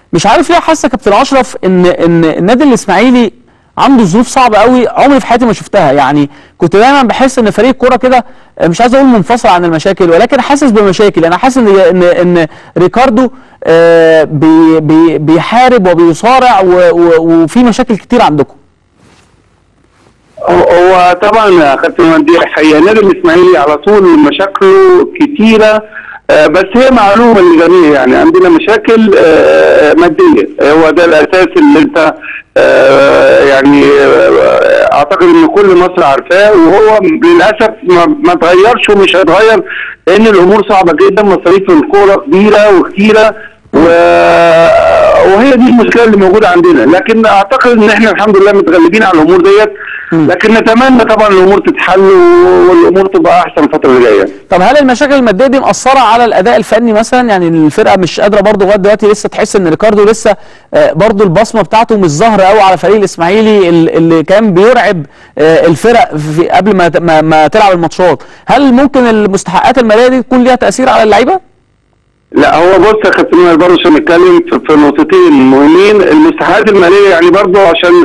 مش عارف ليه حاسس يا كابتن اشرف ان ان النادي الاسماعيلي عنده ظروف صعبه قوي عمري في حياتي ما شفتها يعني كنت دايما بحس ان فريق الكوره كده مش عايز اقول منفصل عن المشاكل ولكن حاسس بمشاكل انا حاسس ان ان ان ريكاردو آه، بي بي بيحارب وبيصارع و- و- وفي مشاكل كتير عندكم هو- هو طبعا يا كابتن مندي الحقيقه النادي الاسماعيلي على طول مشاكله كتيره آه، بس هي معلومه للجميع يعني عندنا مشاكل آه، ماديه هو ده الاساس اللي انت آه، يعني آه، اعتقد ان كل مصر عارفاه وهو للاسف ما ما اتغيرش ومش هيتغير لان الامور صعبه جدا مصاريف الكوره كبيره وكتيره و- وهي دي المشكله اللي موجوده عندنا لكن اعتقد ان احنا الحمد لله متغلبين على الامور ديت لكن نتمنى طبعا الامور تتحل والامور تبقى احسن الفتره اللي جايه طب هل المشاكل الماديه دي مأثره على الاداء الفني مثلا يعني الفرقه مش قادره برضه لغايه دلوقتي لسه تحس ان ريكاردو لسه آه، برضه البصمه بتاعته مش ظاهره قوي على فريق الاسماعيلي ال- اللي كان بيرعب آه، الفرق في قبل ما ت- ما, ما تلعب الماتشات هل ممكن المستحقات الماليه دي تكون ليها تاثير على اللعيبه لا هو بص يا كابتن ماهر برضه عشان نتكلم في, في نقطتين مهمين المستحقات الماليه يعني برضه عشان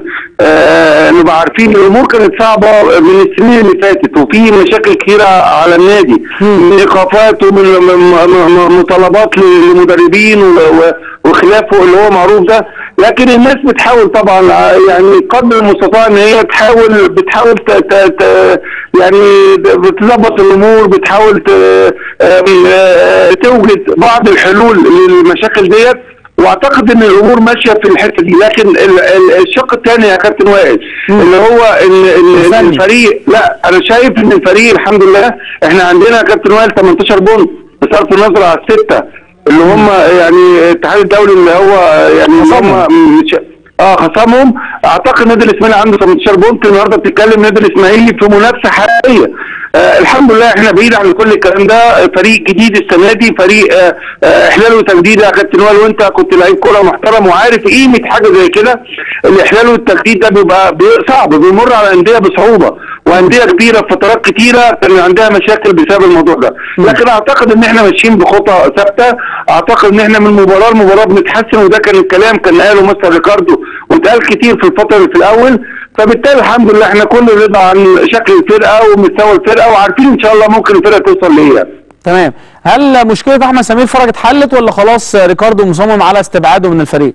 آه نبقى عارفين الامور كانت صعبه من السنين اللي فاتت وفي مشاكل كثيره على النادي من ايقافات ومن م- م- م- مطالبات للمدربين و- و- وخلافه اللي هو معروف ده لكن الناس بتحاول طبعا آه، يعني قدر المستطاع ان هي تحاول بتحاول ت ت ت يعني بتظبط الامور بتحاول ت آم، آه، توجد بعض الحلول للمشاكل ديت واعتقد ان الامور ماشيه في الحته دي لكن ال- ال- الشق الثاني يا كابتن وائل اللي هو ال- ال- الفني. الفريق لا انا شايف ان الفريق الحمد لله احنا عندنا يا كابتن وائل 18 بونت بصرف النظر على السته اللي هم يعني الاتحاد الدولي اللي هو يعني اللي هم مش اه خصمهم اعتقد نادي الاسماعيلي عنده 18 بونت النهارده بتتكلم نادي الاسماعيلي في منافسه حقيقيه آه الحمد لله احنا بعيد عن كل الكلام ده فريق جديد السنه دي فريق آه آه احلال وتجديد يا كابتن وائل وانت كنت لعيب كوره محترم وعارف قيمه حاجه زي كده الاحلال والتجديد ده بيبقى بي- صعب بيمر على انديه بصعوبه وانديه كبيره في فترات كتيره كان عندها مشاكل بسبب الموضوع ده لكن اعتقد ان احنا ماشيين بخطى ثابته اعتقد ان احنا من مباراه لمباراه بنتحسن وده كان الكلام كان قاله مستر ريكاردو واتقال كتير في الفتره اللي في الاول فبالتالي الحمد لله احنا كل رضا عن شكل الفرقه ومستوى الفرقه وعارفين ان شاء الله ممكن الفرقه توصل لايه تمام هل مشكله احمد سمير فرج اتحلت ولا خلاص ريكاردو مصمم على استبعاده من الفريق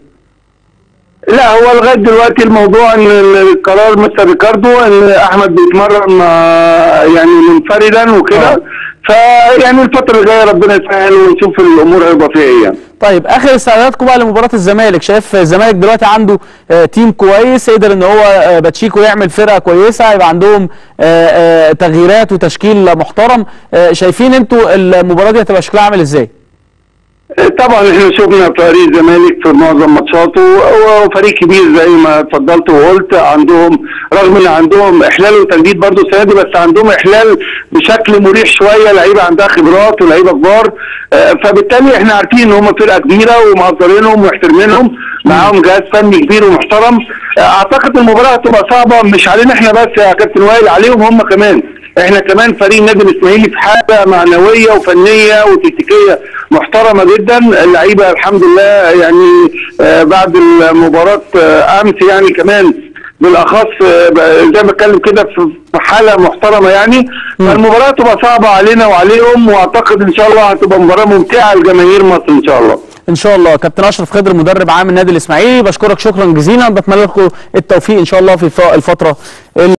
لا هو لغايه دلوقتي الموضوع ان القرار مستر ريكاردو ان احمد بيتمرن مع- يعني منفردا وكده فيعني الفتره اللي جايه ربنا يسهل ونشوف الامور هيبقى فيها ايه يعني. طيب اخر استعداداتكم بقى لمباراه الزمالك شايف الزمالك دلوقتي عنده آه، تيم كويس قدر ان هو آه، باتشيكو يعمل فرقه كويسه يبقى عندهم آه، آه، تغييرات وتشكيل محترم آه، شايفين انتوا المباراه دي هتبقى شكلها عامل ازاي طبعا احنا شفنا فريق الزمالك في معظم ماتشاته هو فريق كبير زي ما اتفضلت وقلت عندهم رغم ان عندهم احلال وتجديد برضه السنه دي بس عندهم احلال بشكل مريح شويه لعيبه عندها خبرات ولعيبه كبار آه، فبالتالي احنا عارفين ان هم فرقه كبيره ومقدرينهم ومحترمينهم معاهم جهاز فني كبير ومحترم آه، اعتقد المباراه هتبقى صعبه مش علينا احنا بس يا كابتن وائل عليهم هم كمان احنا كمان فريق النادي الاسماعيلي في حاله معنويه وفنيه وتكتيكيه محترمه جدا اللعيبه الحمد لله يعني آه بعد المباراه آه امس يعني كمان بالاخص آه ب- زي ما اتكلم كده في في حاله محترمه يعني فالمباراه تبقى صعبه علينا وعليهم واعتقد ان شاء الله هتبقى مباراه ممتعه لجماهير مصر ان شاء الله ان شاء الله كابتن اشرف خضر مدرب عام النادي الاسماعيلي بشكرك شكرا جزيلا بتمنى لكم التوفيق ان شاء الله في الف- الفتره